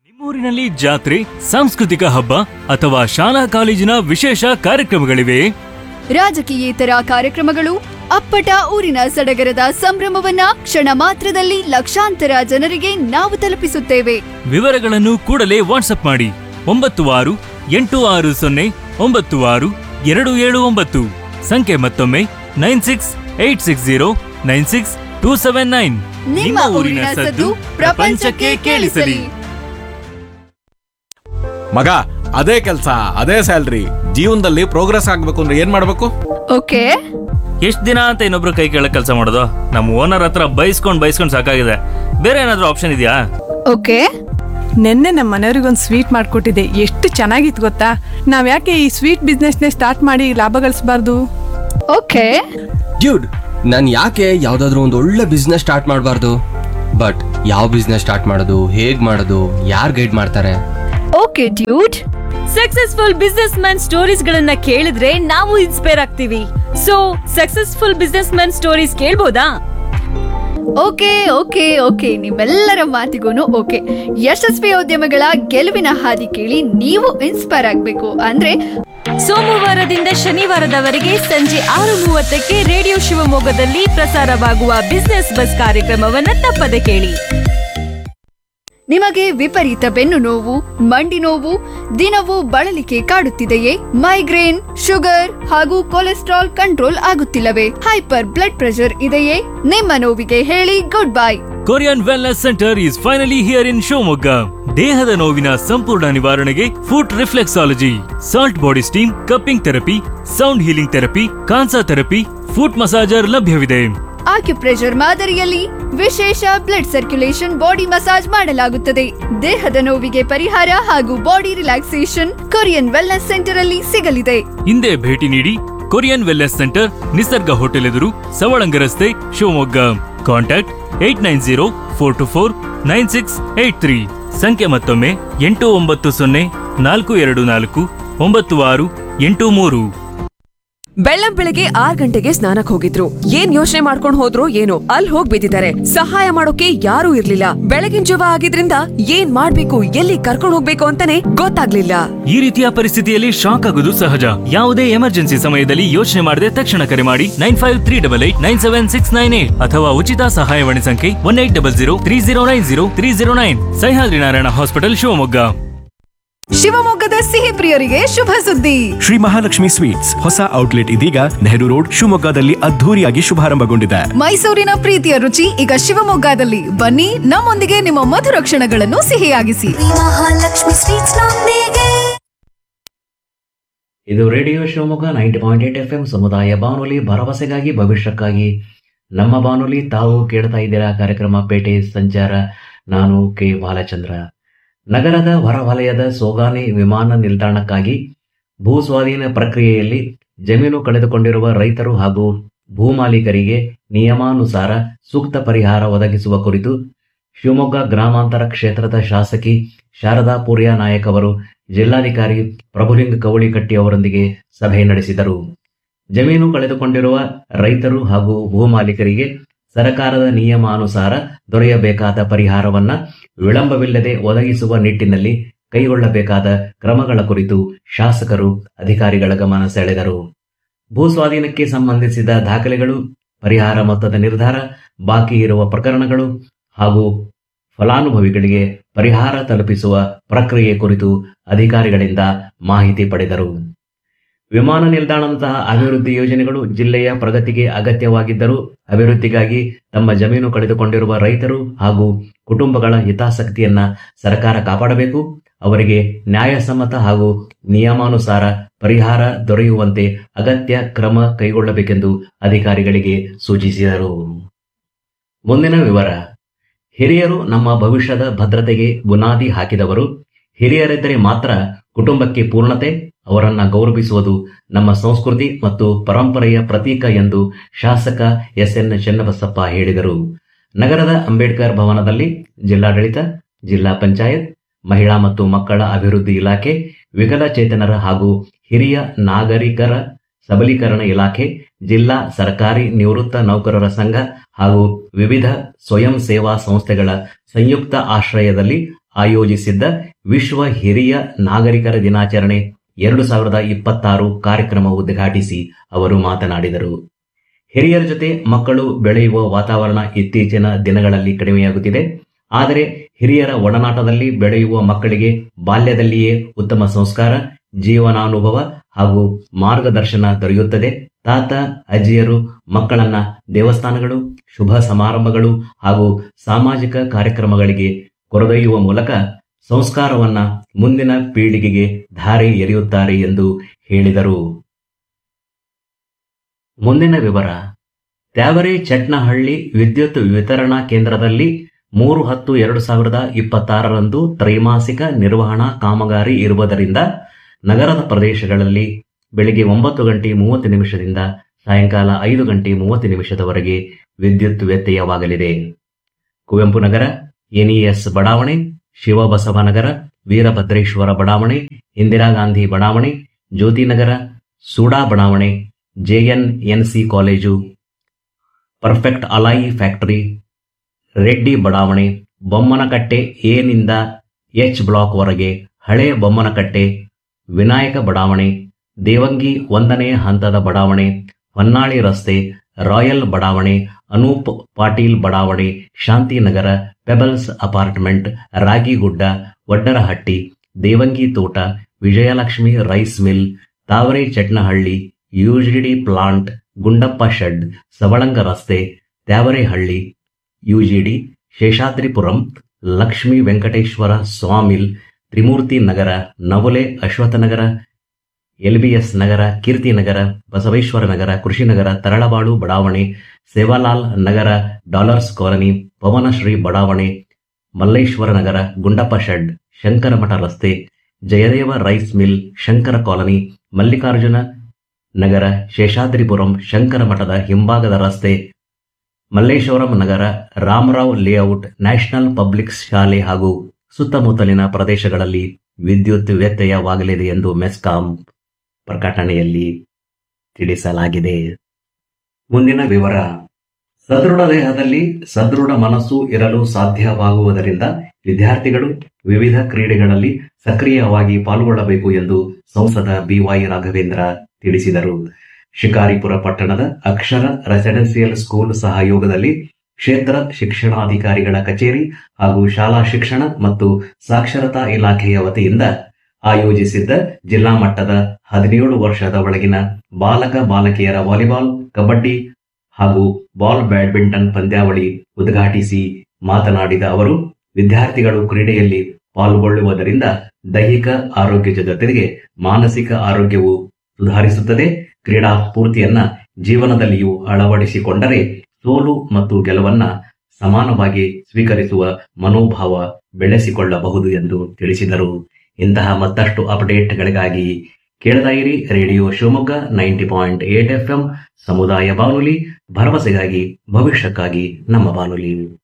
ನಿಮ್ಮೂರಿನಲ್ಲಿ ಜಾತ್ರೆ ಸಾಂಸ್ಕೃತಿಕ ಹಬ್ಬ ಅಥವಾ ಶಾಲಾ ಕಾಲೇಜಿನ ವಿಶೇಷ ಕಾರ್ಯಕ್ರಮಗಳಿವೆ ರಾಜಕೀಯೇತರ ಕಾರ್ಯಕ್ರಮಗಳು ಅಪ್ಪಟ ಊರಿನ ಸಡಗರದ ಸಂಭ್ರಮವನ್ನ ಕ್ಷಣ ಮಾತ್ರದಲ್ಲಿ ಲಕ್ಷಾಂತರ ಜನರಿಗೆ ನಾವು ತಲುಪಿಸುತ್ತೇವೆ ವಿವರಗಳನ್ನು ಕೂಡಲೇ ವಾಟ್ಸಪ್ ಮಾಡಿ ಒಂಬತ್ತು ಆರು ಎಂಟು ಆರು ಸೊನ್ನೆ ಒಂಬತ್ತು ಆರು ಎರಡು ಏಳು ಒಂಬತ್ತು ಸಂಖ್ಯೆ ಮತ್ತೊಮ್ಮೆ nine six eight six zero nine six two seven nine ನಿಮ್ಮ ಊರಿನ ಸದ್ದು ಪ್ರಪಂಚಕ್ಕೆ ಕೇಳಿಸಲಿ ಮಗ ಅದೇ ಕೆಲಸ ಅದೇ ಸ್ಯಾಲ್ರಿ ಜೀವನದಲ್ಲಿ ಪ್ರೋಗ್ರೆಸ್ ಆಗ್ಬೇಕು ಅಂದ್ರೆ ಏನ್ ಮಾಡ್ಬೇಕು ಓಕೆ ಎಷ್ಟ್ ದಿನ ಅಂತ ಇನ್ನೊಬ್ರು ಕೈ ಕೆಳಗ್ ಕೆಲಸ ಮಾಡೋದು ನಮ್ಮ ಓನರ್ ಹತ್ರ ಬೈಸ್ಕೊಂಡ್ ಬೈಸ್ಕೊಂಡ್ ಸಾಕಾಗಿದೆ ಬೇರೆ ಏನಾದ್ರೂ ಆಪ್ಷನ್ ಇದೆಯಾ ಓಕೆ ನಿನ್ನೆ ನಮ್ಮ ಮನೆಯವ್ರಿಗೊಂದು ಸ್ವೀಟ್ ಮಾಡಿಕೊಟ್ಟಿದ್ದೆ ಎಷ್ಟು ಚೆನ್ನಾಗಿತ್ತು ಗೊತ್ತಾ ನಾವು ಯಾಕೆ ಈ ಸ್ವೀಟ್ ಬಿಸ್ನೆಸ್ನೇ ಸ್ಟಾರ್ಟ್ ಮಾಡಿ ಲಾಭ ಗಳಿಸಬಾರ್ದು ಓಕೆ ಡ್ಯೂಡ್ ನಾನು ಯಾಕೆ ಯಾವುದಾದ್ರೂ ಒಂದು ಒಳ್ಳೆ ಬಿಸ್ನೆಸ್ ಸ್ಟಾರ್ಟ್ ಮಾಡಬಾರ್ದು ಬಟ್ ಯಾವ ಬಿಸ್ನೆಸ್ ಸ್ಟಾರ್ಟ್ ಮಾಡೋದು ಹೇಗ್ ಮಾಡೋದು ಯಾರು ಗೈಡ್ ಮಾಡ್ತಾರೆ okay dude successful business man stories ಗಳನ್ನ ಕೇಳಿದ್ರೆ ನಾವು ಇನ್ಸ್ಪೈರ್ ಆಗ್ತೀವಿ so successful business man stories ಕೇಳ್ಬೋದಾ ಓಕೆ ಓಕೆ ಓಕೆ ನಿಮ್ಮೆಲ್ಲರ ಮಾತಿಗೂ ಓಕೆ ಯಶಸ್ವಿ ಉದ್ಯಮಗಳ ಗೆಲುವಿನ ಹಾದಿ ಕೇಳಿ ನೀವು ಇನ್ಸ್ಪೈರ್ ಆಗಬೇಕು ಅಂದ್ರೆ ಸೋಮವಾರದಿಂದ ಶನಿವಾರದವರೆಗೆ ಸಂಜೆ ಆರು ಮೂವತ್ತಕ್ಕೆ ರೇಡಿಯೋ ಶಿವಮೊಗ್ಗದಲ್ಲಿ ಪ್ರಸಾರವಾಗುವ ಬಿಸ್ನೆಸ್ ಬಸ್ ಕಾರ್ಯಕ್ರಮವನ್ನ ತಪ್ಪದೆ ಕೇಳಿ ನಿಮಗೆ ವಿಪರೀತ ಬೆನ್ನು ನೋವು ಮಂಡಿ ನೋವು ದಿನವೂ ಬಳಲಿಕೆ ಕಾಡುತ್ತಿದೆಯೇ ಮೈಗ್ರೇನ್ ಶುಗರ್ ಹಾಗೂ ಕೊಲೆಸ್ಟ್ರಾಲ್ ಕಂಟ್ರೋಲ್ ಆಗುತ್ತಿಲ್ಲವೇ ಹೈಪರ್ ಬ್ಲಡ್ ಪ್ರೆಷರ್ ಇದೆಯೇ ನಿಮ್ಮ ನೋವಿಗೆ ಹೇಳಿ good bye Korean wellness centre is finally here in Shivamogga ದೇಹದ ನೋವಿನ ಸಂಪೂರ್ಣ ನಿವಾರಣೆಗೆ foot reflexology salt body steam cupping therapy sound healing therapy kansa therapy foot massager ಲಭ್ಯವಿದೆ ಆಕ್ಯುಪ್ರೆಷರ್ ಮಾದರಿಯಲ್ಲಿ ವಿಶೇಷ ಬ್ಲಡ್ ಸರ್ಕ್ಯುಲೇಷನ್ ಬಾಡಿ ಮಸಾಜ್ ಮಾಡಲಾಗುತ್ತದೆ ದೇಹದ ನೋವಿಗೆ ಪರಿಹಾರ ಹಾಗೂ body relaxation Korean wellness centre ಅಲ್ಲಿ ಸಿಗಲಿದೆ ಹಿಂದೆ ಭೇಟಿ ನೀಡಿ Korean wellness centre Nisarga hotel ಎದುರು ಸವಳಂಗ ರಸ್ತೆ Shivamogga contact eight nine zero four two four nine six eight three ಸಂಖ್ಯೆ ಮತ್ತೊಮ್ಮೆ ಎಂಟು ಒಂಬತ್ತು ಸೊನ್ನೆ ನಾಲ್ಕು ಎರಡು ನಾಲ್ಕು ಒಂಬತ್ತು ಆರು ಎಂಟು ಮೂರು ಬೆಳ್ಳಂ ಬೆಳಗ್ಗೆ ಆರ್ ಗಂಟೆಗೆ ಸ್ನಾನಕ್ ಹೋಗಿದ್ರು ಏನ್ ಯೋಚನೆ ಮಾಡ್ಕೊಂಡ್ ಹೋದ್ರು ಏನೋ ಅಲ್ಲಿ ಹೋಗ್ ಬಿದ್ದಿದ್ದಾರೆ ಸಹಾಯ ಮಾಡೋಕೆ ಯಾರೂ ಇರ್ಲಿಲ್ಲ ಬೆಳಗಿನ ಜವ ಆಗಿದ್ರಿಂದ ಏನ್ ಮಾಡ್ಬೇಕು ಎಲ್ಲಿ ಕರ್ಕೊಂಡ್ ಹೋಗ್ಬೇಕು ಅಂತಾನೆ ಗೊತ್ತಾಗ್ಲಿಲ್ಲ ಈ ರೀತಿಯ ಪರಿಸ್ಥಿತಿಯಲ್ಲಿ ಶಾಕ್ ಆಗುವುದು ಸಹಜ ಯಾವುದೇ ಎಮರ್ಜೆನ್ಸಿ ಸಮಯದಲ್ಲಿ ಯೋಚನೆ ಮಾಡದೆ ತಕ್ಷಣ ಕರೆ ಮಾಡಿ nine five three double eight nine seven six nine eight ಅಥವಾ ಉಚಿತ ಸಹಾಯವಾಣಿ ಸಂಖ್ಯೆ one eight double zero three zero nine zero three zero nine Sahyadri Narayana hospital Shivamogga ಶಿವಮೊಗ್ಗದ ಸಿಹಿ ಪ್ರಿಯರಿಗೆ ಶುಭ ಸುದ್ದಿ ಶ್ರೀ ಮಹಾಲಕ್ಷ್ಮಿ ಸ್ವೀಟ್ಸ್ ಹೊಸ ಔಟ್ಲೆಟ್ ಇದೀಗ ನೆಹರು ರೋಡ್ ಶಿವಮೊಗ್ಗದಲ್ಲಿ ಅದ್ಧೂರಿಯಾಗಿ ಶುಭಾರಂಭಗೊಂಡಿದೆ ಮೈಸೂರಿನ ಪ್ರೀತಿಯ ರುಚಿ ಈಗ ಶಿವಮೊಗ್ಗದಲ್ಲಿ ಬನ್ನಿ ನಮ್ಮೊಂದಿಗೆ ನಿಮ್ಮ ಮಧುರ ಕ್ಷಣಗಳನ್ನು ಸಿಹಿಯಾಗಿಸಿ ಮಹಾಲಕ್ಷ್ಮಿ ಸ್ವೀಟ್ಸ್ ನೊಂದಿಗೆ ಇದು radio Shivamogga ninety point eight F M ಸಮುದಾಯ ಬಾನುಲಿ ಭರವಸೆಗಾಗಿ ಭವಿಷ್ಯಕ್ಕಾಗಿ ನಮ್ಮ ಬಾನುಲಿ ತಾವು ಕೇಳ್ತಾ ಇದ್ದೀರಾ ಕಾರ್ಯಕ್ರಮ ಪೇಟೆ ಸಂಚಾರ ನಾನು ಕೆ ಬಾಲಚಂದ್ರ ನಗರದ ಹೊರವಲಯದ ಸೋಗಾನಿ ವಿಮಾನ ನಿಲ್ದಾಣಕ್ಕಾಗಿ ಭೂ ಸ್ವಾಧೀನ ಪ್ರಕ್ರಿಯೆಯಲ್ಲಿ ಜಮೀನು ಕಳೆದುಕೊಂಡಿರುವ ರೈತರು ಹಾಗೂ ಭೂಮಾಲೀಕರಿಗೆ ನಿಯಮಾನುಸಾರ ಸೂಕ್ತ ಪರಿಹಾರ ಒದಗಿಸುವ ಕುರಿತು ಶಿವಮೊಗ್ಗ ಗ್ರಾಮಾಂತರ ಕ್ಷೇತ್ರದ ಶಾಸಕಿ ಶಾರದಾ ಪೂರ್ಯ ನಾಯಕ್ ಅವರು ಜಿಲ್ಲಾಧಿಕಾರಿ ಪ್ರಭುಲಿಂಗ ಕವಳಿಕಟ್ಟಿ ಅವರೊಂದಿಗೆ ಸಭೆ ನಡೆಸಿದರು ಜಮೀನು ಕಳೆದುಕೊಂಡಿರುವ ರೈತರು ಹಾಗೂ ಭೂಮಾಲೀಕರಿಗೆ ಸರಕಾರದ ನಿಯಮಾನುಸಾರ ದೊರೆಯಬೇಕಾದ ಪರಿಹಾರವನ್ನ ವಿಳಂಬವಿಲ್ಲದೆ ಒದಗಿಸುವ ನಿಟ್ಟಿನಲ್ಲಿ ಕೈಗೊಳ್ಳಬೇಕಾದ ಕ್ರಮಗಳ ಕುರಿತು ಶಾಸಕರು ಅಧಿಕಾರಿಗಳ ಗಮನ ಸೆಳೆದರು ಭೂ ಸ್ವಾಧೀನಕ್ಕೆ ಸಂಬಂಧಿಸಿದ ದಾಖಲೆಗಳು ಪರಿಹಾರ ಮೊತ್ತದ ನಿರ್ಧಾರ ಬಾಕಿ ಇರುವ ಪ್ರಕರಣಗಳು ಹಾಗೂ ಫಲಾನುಭವಿಗಳಿಗೆ ಪರಿಹಾರ ತಲುಪಿಸುವ ಪ್ರಕ್ರಿಯೆ ಕುರಿತು ಅಧಿಕಾರಿಗಳಿಂದ ಮಾಹಿತಿ ಪಡೆದರು ವಿಮಾನ ನಿಲ್ದಾಣದಂತಹ ಅಭಿವೃದ್ಧಿ ಯೋಜನೆಗಳು ಜಿಲ್ಲೆಯ ಪ್ರಗತಿಗೆ ಅಗತ್ಯವಾಗಿದ್ದರೂ ಅಭಿವೃದ್ಧಿಗಾಗಿ ತಮ್ಮ ಜಮೀನು ಕಳೆದುಕೊಂಡಿರುವ ರೈತರು ಹಾಗೂ ಕುಟುಂಬಗಳ ಹಿತಾಸಕ್ತಿಯನ್ನ ಸರ್ಕಾರ ಕಾಪಾಡಬೇಕು ಅವರಿಗೆ ನ್ಯಾಯಸಮ್ಮತ ಹಾಗೂ ನಿಯಮಾನುಸಾರ ಪರಿಹಾರ ದೊರೆಯುವಂತೆ ಅಗತ್ಯ ಕ್ರಮ ಕೈಗೊಳ್ಳಬೇಕೆಂದು ಅಧಿಕಾರಿಗಳಿಗೆ ಸೂಚಿಸಿದರು ಮುಂದಿನ ವಿವರ ಹಿರಿಯರು ನಮ್ಮ ಭವಿಷ್ಯದ ಭದ್ರತೆಗೆ ಬುನಾದಿ ಹಾಕಿದವರು ಹಿರಿಯರಿದ್ದರೆ ಮಾತ್ರ ಕುಟುಂಬಕ್ಕೆ ಪೂರ್ಣತೆ ಅವರನ್ನ ಗೌರವಿಸುವುದು ನಮ್ಮ ಸಂಸ್ಕೃತಿ ಮತ್ತು ಪರಂಪರೆಯ ಪ್ರತೀಕ ಎಂದು ಶಾಸಕ ಎಸ್ ಎನ್ ಚೆನ್ನಬಸಪ್ಪ ಹೇಳಿದರು ನಗರದ ಅಂಬೇಡ್ಕರ್ ಭವನದಲ್ಲಿ ಜಿಲ್ಲಾಡಳಿತ ಜಿಲ್ಲಾ ಪಂಚಾಯತ್ ಮಹಿಳಾ ಮತ್ತು ಮಕ್ಕಳ ಅಭಿವೃದ್ಧಿ ಇಲಾಖೆ ವಿಕಲಚೇತನರ ಹಾಗೂ ಹಿರಿಯ ನಾಗರಿಕರ ಸಬಲೀಕರಣ ಇಲಾಖೆ ಜಿಲ್ಲಾ ಸರ್ಕಾರಿ ನಿವೃತ್ತ ನೌಕರರ ಸಂಘ ಹಾಗೂ ವಿವಿಧ ಸ್ವಯಂ ಸೇವಾ ಸಂಸ್ಥೆಗಳ ಸಂಯುಕ್ತ ಆಶ್ರಯದಲ್ಲಿ ಆಯೋಜಿಸಿದ್ದ ವಿಶ್ವ ಹಿರಿಯ ನಾಗರಿಕರ ದಿನಾಚರಣೆ ಎರಡು ಸಾವಿರದ ಇಪ್ಪತ್ತಾರು ಕಾರ್ಯಕ್ರಮ ಉದ್ಘಾಟಿಸಿ ಅವರು ಮಾತನಾಡಿದರು ಹಿರಿಯರ ಜೊತೆ ಮಕ್ಕಳು ಬೆಳೆಯುವ ವಾತಾವರಣ ಇತ್ತೀಚಿನ ದಿನಗಳಲ್ಲಿ ಕಡಿಮೆಯಾಗುತ್ತಿದೆ ಆದರೆ ಹಿರಿಯರ ಒಡನಾಟದಲ್ಲಿ ಬೆಳೆಯುವ ಮಕ್ಕಳಿಗೆ ಬಾಲ್ಯದಲ್ಲಿಯೇ ಉತ್ತಮ ಸಂಸ್ಕಾರ ಜೀವನಾನುಭವ ಹಾಗೂ ಮಾರ್ಗದರ್ಶನ ದೊರೆಯುತ್ತದೆ ತಾತ ಅಜ್ಜಿಯರು ಮಕ್ಕಳನ್ನ ದೇವಸ್ಥಾನಗಳು ಶುಭ ಸಮಾರಂಭಗಳು ಹಾಗೂ ಸಾಮಾಜಿಕ ಕಾರ್ಯಕ್ರಮಗಳಿಗೆ ಕೊರದೊಯ್ಯುವ ಮೂಲಕ ಸಂಸ್ಕಾರವನ್ನ ಮುಂದಿನ ಪೀಳಿಗೆಗೆ ಧಾರೆ ಎರೆಯುತ್ತಾರೆ ಎಂದು ಹೇಳಿದರು ಮುಂದಿನ ವಿವರ ತ್ಯಾವರೆ ಚಟ್ನಹಳ್ಳಿ ವಿದ್ಯುತ್ ವಿತರಣಾ ಕೇಂದ್ರದಲ್ಲಿ ಮೂರು ಹತ್ತು ಎರಡು ಸಾವಿರದ ಇಪ್ಪತ್ತಾರರಂದು ತ್ರೈಮಾಸಿಕ ನಿರ್ವಹಣಾ ಕಾಮಗಾರಿ ಇರುವುದರಿಂದ ನಗರದ ಪ್ರದೇಶಗಳಲ್ಲಿ ಬೆಳಿಗ್ಗೆ ಒಂಬತ್ತು ಗಂಟೆ ಮೂವತ್ತು ನಿಮಿಷದಿಂದ ಸಾಯಂಕಾಲ ಐದು ಗಂಟೆ ಮೂವತ್ತು ನಿಮಿಷದವರೆಗೆ ವಿದ್ಯುತ್ ವ್ಯತ್ಯಯವಾಗಲಿದೆ ಕುವೆಂಪು ನಗರ ಎನ್ಇಎಸ್ ಬಡಾವಣೆ ಶಿವಬಸವನಗರ ವೀರಭದ್ರೇಶ್ವರ ಬಡಾವಣೆ ಇಂದಿರಾ ಗಾಂಧಿ ಬಡಾವಣೆ ಜ್ಯೋತಿನಗರ ಸೂಡಾ ಬಡಾವಣೆ JNNC college perfect alloy factory Reddy ಬಡಾವಣೆ ಬೊಮ್ಮನಕಟ್ಟೆ ಎನಿಂದ ಎಚ್ ಬ್ಲಾಕ್ ವರೆಗೆ ಹಳೆ ಬೊಮ್ಮನಕಟ್ಟೆ ವಿನಾಯಕ ಬಡಾವಣೆ ದೇವಂಗಿ ಒಂದನೇ ಹಂತದ ಬಡಾವಣೆ ಹೊನ್ನಾಳಿ ರಸ್ತೆ ರಾಯಲ್ ಬಡಾವಣೆ ಅನೂಪ್ ಪಾಟೀಲ್ ಬಡಾವಣೆ ಶಾಂತಿನಗರ ಪೆಬಲ್ಸ್ ಅಪಾರ್ಟ್ಮೆಂಟ್ ರಾಗಿಗುಡ್ಡ ವಡ್ಡರಹಟ್ಟಿ ದೇವಂಗಿ ತೋಟ Vijayalakshmi rice mill Tavare Chatnahalli UGD plant Gundappa shed Savalanga ರಸ್ತೆ Tyavarehalli UGD Seshadripuram Lakshmi Venkateshwara sawmill Trimurthy Nagar Navale Ashwathnagar LBS Nagar Keerthinagar Basaveshwara Nagar Krishinagar Taralabalu ಬಡಾವಣೆ ಸೇವಾಲಾಲ್ ನಗರ ಡಾಲರ್ಸ್ ಕಾಲನಿ ಪವನಶ್ರೀ ಬಡಾವಣೆ ಮಲ್ಲೇಶ್ವರ ನಗರ ಗುಂಡಪ್ಪ ಶೆಡ್ ಶಂಕರಮಠ ರಸ್ತೆ Jayadeva rice mill Shankara colony Mallikarjuna Nagar Seshadripuram Shankara ಮಠದ ಹಿಂಭಾಗದ ರಸ್ತೆ Malleshwaram Nagar Ramarao layout national public ಶಾಲೆ ಹಾಗೂ ಸುತ್ತಮುತ್ತಲಿನ ಪ್ರದೇಶಗಳಲ್ಲಿ ವಿದ್ಯುತ್ ವ್ಯತ್ಯಯವಾಗಲಿದೆ ಎಂದು ಮೆಸ್ಕಾಂ ಪ್ರಕಟಣೆಯಲ್ಲಿ ತಿಳಿಸಲಾಗಿದೆ ಮುಂದಿನ ವಿವರ ಸದೃಢ ದೇಹದಲ್ಲಿ ಸದೃಢ ಮನಸ್ಸು ಇರಲು ಸಾಧ್ಯವಾಗುವುದರಿಂದ ವಿದ್ಯಾರ್ಥಿಗಳು ವಿವಿಧ ಕ್ರೀಡೆಗಳಲ್ಲಿ ಸಕ್ರಿಯವಾಗಿ ಪಾಲ್ಗೊಳ್ಳಬೇಕು ಎಂದು ಸಂಸದ ಬಿವೈ ರಾಘವೇಂದ್ರ ತಿಳಿಸಿದರು ಶಿಕಾರಿಪುರ ಪಟ್ಟಣದ ಅಕ್ಷರ ರೆಸಿಡೆನ್ಸಿಯಲ್ ಸ್ಕೂಲ್ ಸಹಯೋಗದಲ್ಲಿ ಕ್ಷೇತ್ರ ಶಿಕ್ಷಣಾಧಿಕಾರಿಗಳ ಕಚೇರಿ ಹಾಗೂ ಶಾಲಾ ಶಿಕ್ಷಣ ಮತ್ತು ಸಾಕ್ಷರತಾ ಇಲಾಖೆಯ ವತಿಯಿಂದ ಆಯೋಜಿಸಿದ್ದ ಜಿಲ್ಲಾ ಮಟ್ಟದ ಹದಿನೇಳು ವರ್ಷದ ಒಳಗಿನ ಬಾಲಕ ಬಾಲಕಿಯರ ವಾಲಿಬಾಲ್ ಕಬಡ್ಡಿ ಹಾಗೂ ಬಾಲ್ ಬ್ಯಾಡ್ಮಿಂಟನ್ ಪಂದ್ಯಾವಳಿ ಉದ್ಘಾಟಿಸಿ ಮಾತನಾಡಿದ ಅವರು ವಿದ್ಯಾರ್ಥಿಗಳು ಕ್ರೀಡೆಯಲ್ಲಿ ಪಾಲ್ಗೊಳ್ಳುವುದರಿಂದ ದೈಹಿಕ ಆರೋಗ್ಯದ ಜೊತೆಗೆ ಮಾನಸಿಕ ಆರೋಗ್ಯವು ಸುಧಾರಿಸುತ್ತದೆ ಕ್ರೀಡಾ ಸ್ಫೂರ್ತಿಯನ್ನ ಜೀವನದಲ್ಲಿಯೂ ಅಳವಡಿಸಿಕೊಂಡರೆ ಸೋಲು ಮತ್ತು ಗೆಲುವನ್ನ ಸಮಾನವಾಗಿ ಸ್ವೀಕರಿಸುವ ಮನೋಭಾವ ಬೆಳೆಸಿಕೊಳ್ಳಬಹುದು ಎಂದು ತಿಳಿಸಿದರು ಇಂತಹ ಮತ್ತಷ್ಟು ಅಪ್ಡೇಟ್ಗಳಿಗಾಗಿ ಕೇಳ್ತಾ ಇರಿ radio Shivamogga ninety point eight F ಸಮುದಾಯ ಬಾನುಲಿ ಭರವಸೆಗಾಗಿ ಭವಿಷ್ಯಕ್ಕಾಗಿ ನಮ್ಮ ಬಾನುಲಿ